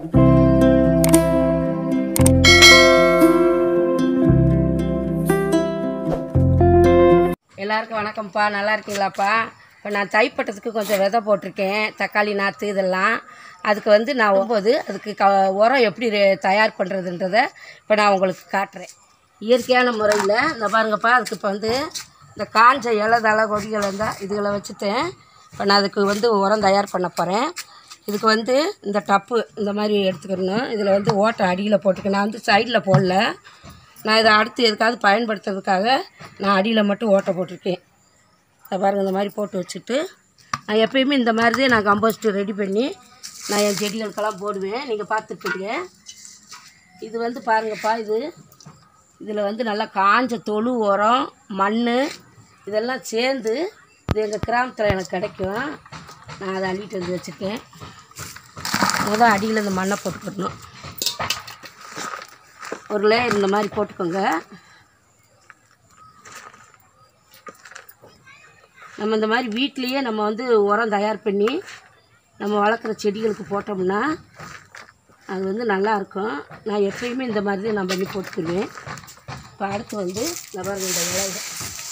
எல்லாருக்கும் வணக்கம்ப்பா நல்லா இருக்கீங்களாப்பா இப்போ நான் தைப்பட்டத்துக்கு கொஞ்சம் விதை போட்டிருக்கேன் தக்காளி நாற்று இதெல்லாம் அதுக்கு வந்து நான் ஒம்பது அதுக்கு க உரம் எப்படி ரெ- தயார் பண்ணுறதுன்றத இப்போ நான் உங்களுக்கு காட்டுறேன் இயற்கையான முறையில் இந்த பாருங்கப்பா அதுக்கு இப்போ வந்து இந்த காஞ்ச இலை தலை கொடிகள் இருந்தால் இதுகளை வச்சுட்டேன் இப்போ நான் அதுக்கு வந்து உரம் தயார் பண்ண போகிறேன் இதுக்கு வந்து இந்த டப்பு இந்த மாதிரி எடுத்துக்கணும் இதில் வந்து ஓட்டை அடியில் போட்டுக்க நான் வந்து சைடில் போடல நான் இதை அடுத்து எதுக்காவது பயன்படுத்துறதுக்காக நான் அடியில் மட்டும் ஓட்டை போட்டிருக்கேன் இதை பாருங்கள் இந்த மாதிரி போட்டு வச்சுட்டு நான் எப்பயுமே இந்த மாதிரி தான் நான் கம்போஸ்ட் ரெடி பண்ணி நான் என் செடிகளுக்கெல்லாம் போடுவேன் நீங்கள் பார்த்துருப்பீங்க இது வந்து பாருங்கப்பா இது இதில் வந்து நல்லா காஞ்ச தொழு உரம் மண் இதெல்லாம் சேர்ந்து இது எங்கள் கிராமத்தில் எனக்கு கிடைக்கும் நான் அதை அள்ளிட்டு வந்து வச்சுருக்கேன் முதல் அடியில் இந்த மண்ணை போட்டுக்கிடணும் ஒரு லேயர் இந்த மாதிரி போட்டுக்கோங்க நம்ம இந்த மாதிரி வீட்லேயே நம்ம வந்து உரம் தயார் பண்ணி நம்ம வளர்க்குற செடிகளுக்கு போட்டோம்னா அது வந்து நல்லா இருக்கும் நான் எப்பயுமே இந்த மாதிரி தான் நான் பண்ணி போட்டுக்குவேன் இப்போ அடுத்து வந்து இந்த பாருங்க இந்த இலையில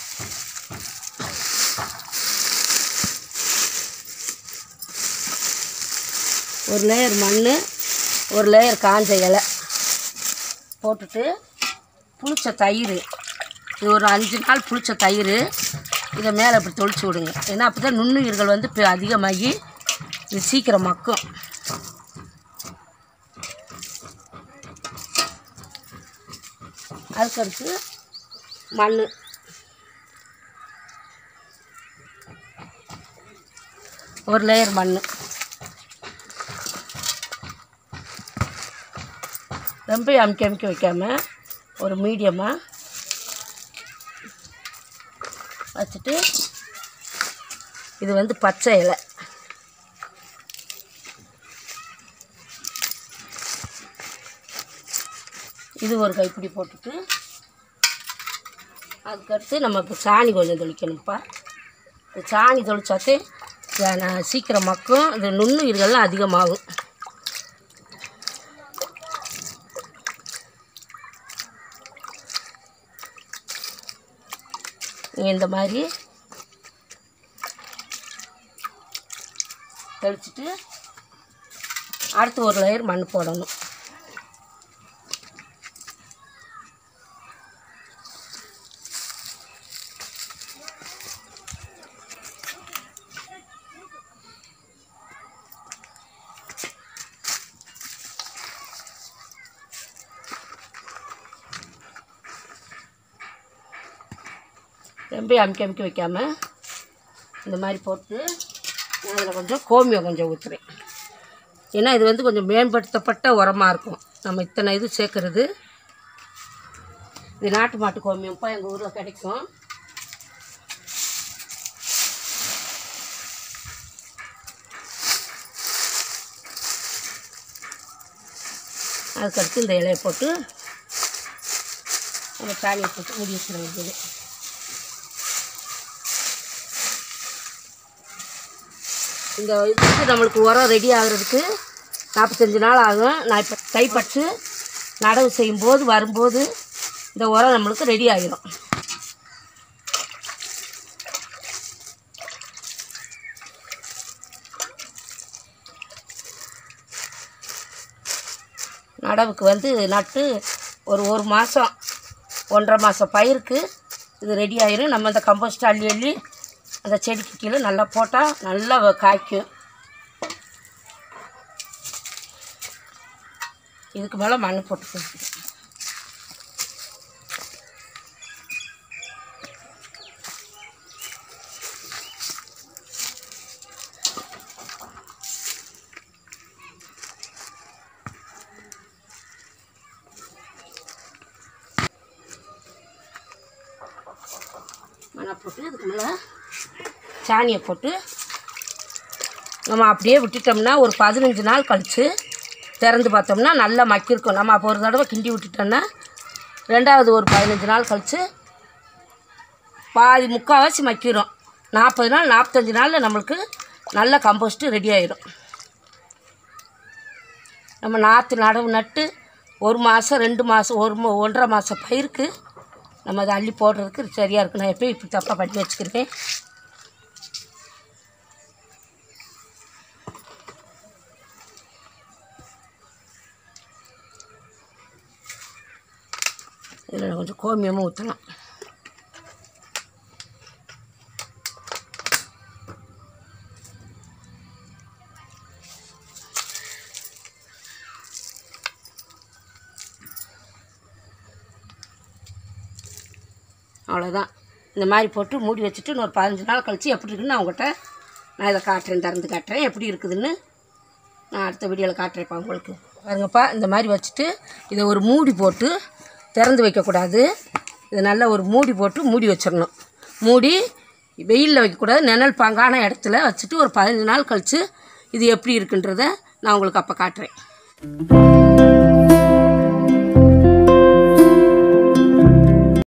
ஒரு லேயர் மண் ஒரு லேயர் காஞ்ச இலை போட்டுட்டு புளிச்ச தயிர் இது ஒரு அஞ்சு நாள் புளிச்ச தயிர் இதை மேலே இப்படி தொளிச்சு விடுங்க ஏன்னா அப்போ தான் நுண்ணுயிர்கள் வந்து இப்போ அதிகமாகி இது சீக்கிரம் மக்கும் அதுக்கடுத்து மண் ஒரு லேயர் மண் ரொம்ப அமுக்கி அமுக்கி வைக்காமல் ஒரு மீடியமாக வச்சுட்டு இது வந்து பச்சை இலை இது ஒரு கைப்பிடி போட்டுட்டு அதுக்கடுத்து நம்ம இப்போ சாணி கொஞ்சம் தெளிக்கணும்ப்பா இந்த சாணி தெளிச்சாத்தே இது நான் சீக்கிரம் மக்கும் இது நுண்ணுயிர்கள்லாம் அதிகமாகும் நீங்கள் இந்த மாதிரி தெளிச்சிட்டு அடுத்து ஒரு லேயர் மண் போடணும் ரொம்ப அமுக்கி அமுக்கி வைக்காம இந்த மாதிரி போட்டு நான் அதில் கொஞ்சம் கோமியம் கொஞ்சம் ஊற்றுறேன் ஏன்னா இது வந்து கொஞ்சம் மேம்படுத்தப்பட்ட உரமாக இருக்கும் நம்ம இத்தனை இது சேர்க்குறது இது நாட்டு மாட்டு கோமியம்ப்பா எங்கள் ஊரில் கிடைக்கும் அதுக்கடுத்து இந்த இலையை போட்டு நம்ம சாணியை போட்டு மூடி வச்சிட வேண்டியது இந்த இதுக்கு நம்மளுக்கு உரம் ரெடி ஆகுறதுக்கு நாற்பத்தஞ்சு நாள் ஆகும் நான் இப்போ கைப்பற்று நடவு செய்யும்போது வரும்போது இந்த உரம் நம்மளுக்கு ரெடி ஆகிடும் நடவுக்கு வந்து நட்டு ஒரு ஒரு மாதம் ஒன்றரை மாதம் பயிருக்கு இது ரெடி ஆயிரும் நம்ம அந்த கம்போஸ்ட் அள்ளி அள்ளி அந்த செடிக்கு கீழே நல்லா போட்டால் நல்லா வ- காய்க்கும் இதுக்கு மேலே மண் போட்டு மணை போட்டு இதுக்கு மேலே சாணியை போட்டு நம்ம அப்படியே விட்டுட்டோம்னா ஒரு பதினஞ்சு நாள் கழித்து திறந்து பார்த்தோம்னா நல்லா மக்கியிருக்கும் நம்ம அப்போ ஒரு தடவை கிண்டி விட்டுட்டோம்னா ரெண்டாவது ஒரு பதினஞ்சு நாள் கழித்து பாதி முக்கால்வாசி மக்கிரும் நாற்பது நாள் நாற்பத்தஞ்சு நாளில் நம்மளுக்கு நல்ல கம்போஸ்ட்டு ரெடி ஆயிடும் நம்ம நாற்று நடவு நட்டு ஒரு மாதம் ரெண்டு மாதம் ஒரு மா- ஒன்றரை மாதம் பயிருக்கு நம்ம அதை அள்ளி போடுறதுக்கு சரியாக இருக்கும் நான் எப்பயும் இப்படி தப்பாக பண்ணி வச்சுக்கிறேன் இதில் கொஞ்சம் கோமியமும் ஊற்றலாம் அவ்வளோதான் இந்த மாதிரி போட்டு மூடி வச்சுட்டு இன்னொரு பதினஞ்சு நாள் கழித்து எப்படி இருக்குன்னு நான் உங்கள்கிட்ட நான் இதை காட்டுறேன் திறந்து காட்டுறேன் எப்படி இருக்குதுன்னு நான் அடுத்த வீடியோவில் காட்டுறேன்ப்பா உங்களுக்கு பாருங்கப்பா இந்த மாதிரி வச்சுட்டு இதை ஒரு மூடி போட்டு திறந்து வைக்கக்கூடாது இதை நல்லா ஒரு மூடி போட்டு மூடி வச்சிடணும் மூடி வெயிலில் வைக்கக்கூடாது நிழல் பாங்கான இடத்துல வச்சுட்டு ஒரு பதினஞ்சு நாள் கழித்து இது எப்படி இருக்குன்றத நான் உங்களுக்கு அப்போ காட்டுறேன்